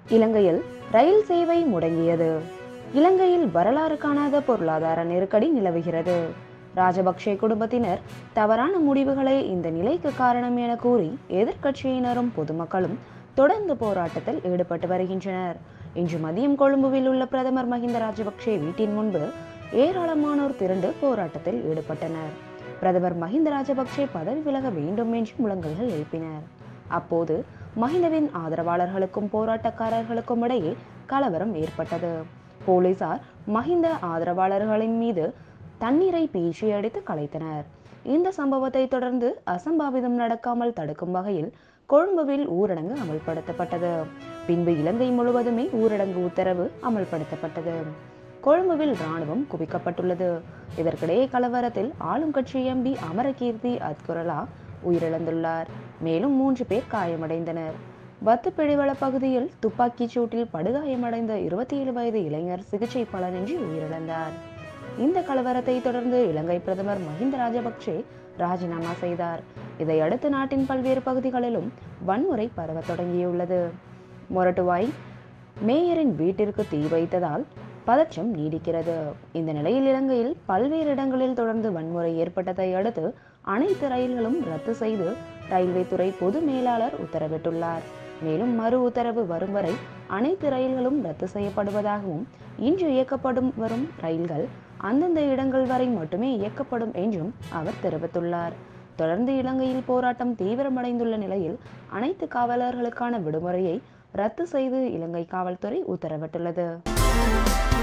இலங்கையில் ரயில் சேவை முடங்கியது இலங்கையில் வரலாறு காணாத பொருளாதார நெருக்கடி நிலவுகிறது ராஜபக்சே குடும்பத்தினர் தவறான முடிவுகளே இந்த நிலைக்கு காரணம் என கூறி எதிர்க்கட்சியினரும் பொதுமக்களும் தொடர்ந்து போராட்டத்தில் ஈடுபட்டு வருகின்றனர் இன்று மதியம் கொழும்புவில் உள்ள பிரதமர் மஹிந்த ராஜபக்சே வீட்டின் முன்பு ஏராளமானோர் திரண்டு போராட்டத்தில் ஈடுபட்டனர் பிரதமர் மஹிந்த ராஜபக்சே பதவி விலக வேண்டும் என்று முழங்கல்கள் எழுப்பினர் அப்போது மஹிந்தவின் ஆதரவாளர்களுக்கும் போராட்டக்காரர்களுக்கும் இடையே கலவரம் ஏற்பட்டது போலீசார் மஹிந்த ஆதரவாளர்களின் மீது தண்ணீரை பீச்சி அடித்து கலைத்தனர் இந்த சம்பவத்தை தொடர்ந்து அசம்பாவிதம் நடக்காமல் தடுக்கும் வகையில் கொழும்புவில் ஊரடங்கு அமல்படுத்தப்பட்டது பின்பு இலங்கை முழுவதுமே ஊரடங்கு உத்தரவு அமல்படுத்தப்பட்டது கொழும்புவில் ராணுவம் குவிக்கப்பட்டுள்ளது இதற்கிடையே கலவரத்தில் ஆளும் கட்சி எம்பி அமரகீர்த்தி அத்குரலா உயிரிழந்துள்ளார் மேலும் மூன்று பேர் காயமடைந்தனர் பத்து பிடிவள பகுதியில் துப்பாக்கிச் சூட்டில் படுகாயமடைந்த இருபத்தி ஏழு வயது இளைஞர் சிகிச்சை பலனின்றி உயிரிழந்தார் இந்த கலவரத்தை தொடர்ந்து இலங்கை பிரதமர் மஹிந்த ராஜபக்சே ராஜினாமா செய்தார் இதையடுத்து நாட்டின் பல்வேறு பகுதிகளிலும் வன்முறை பரவத் தொடங்கியுள்ளது மொரட்டுவாய் மேயரின் வீட்டிற்கு தீ வைத்ததால் பதற்றம் நீடிக்கிறது இந்த நிலையில் இலங்கையில் பல்வேறு இடங்களில் தொடர்ந்து வன்முறை ஏற்பட்டதை அடுத்து அனைத்து ரயில்களும் ரத்து செய்து ரயில்வே துறை பொது மேலாளர் உத்தரவிட்டுள்ளார் மேலும் மறு உத்தரவு வரும் வரை அனைத்து ரயில்களும் ரத்து செய்யப்படுவதாகவும் இன்று இயக்கப்படும் வரும் ரயில்கள் அந்தந்த இடங்கள் வரை மட்டுமே இயக்கப்படும் என்றும் அவர் தெரிவித்துள்ளார் தொடர்ந்து இலங்கையில் போராட்டம் தீவிரமடைந்துள்ள நிலையில் அனைத்து காவலர்களுக்கான விடுமுறையை ரத்து செய்து இலங்கை காவல்துறை உத்தரவிட்டுள்ளது